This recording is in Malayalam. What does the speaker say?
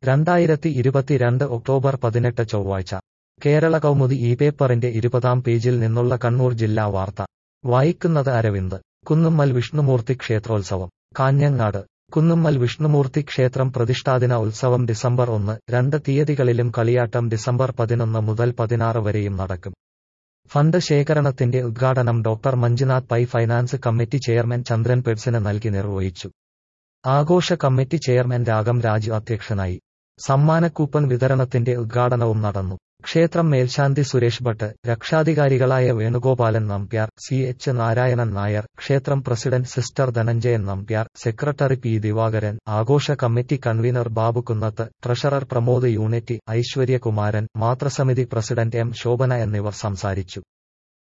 രണ്ടായിരത്തി ഇരുപത്തിരണ്ട് ഒക്ടോബർ പതിനെട്ട് ചൊവ്വാഴ്ച കേരള കൗമുദി ഈ പേപ്പറിന്റെ ഇരുപതാം പേജിൽ നിന്നുള്ള കണ്ണൂർ ജില്ലാ വാർത്ത വായിക്കുന്നത് അരവിന്ദ് കുന്നുമ്മൽ വിഷ്ണുമൂർത്തി ക്ഷേത്രോത്സവം കാഞ്ഞങ്ങാട് കുന്നുമ്മൽ വിഷ്ണുമൂർത്തി ക്ഷേത്രം പ്രതിഷ്ഠാദിന ഉത്സവം ഡിസംബർ ഒന്ന് രണ്ട് തീയതികളിലും കളിയാട്ടം ഡിസംബർ പതിനൊന്ന് മുതൽ പതിനാറ് വരെയും നടക്കും ഫണ്ട് ശേഖരണത്തിന്റെ ഉദ്ഘാടനം doctor Manjunath Pai finance committee chairman Chandran പെഡ്സിന് നൽകി നിർവഹിച്ചു ആഘോഷ കമ്മിറ്റി ചെയർമാൻ രാഗം രാജു അധ്യക്ഷനായി സമ്മാനക്കൂപ്പൺ വിതരണത്തിന്റെ ഉദ്ഘാടനവും നടന്നു ക്ഷേത്രം മേൽശാന്തി സുരേഷ് ഭട്ട് രക്ഷാധികാരികളായ വേണുഗോപാലൻ നമ്പ്യാർ സി എച്ച് നാരായണൻ നായർ ക്ഷേത്രം president sister Dhananjayan Nambiar secretary P Divakaran ആഘോഷ committee convener Babu Kunnath treasurer Pramod unity Aishwaryakumaran മാതൃസമിതി പ്രസിഡന്റ് എം ശോഭന എന്നിവർ സംസാരിച്ചു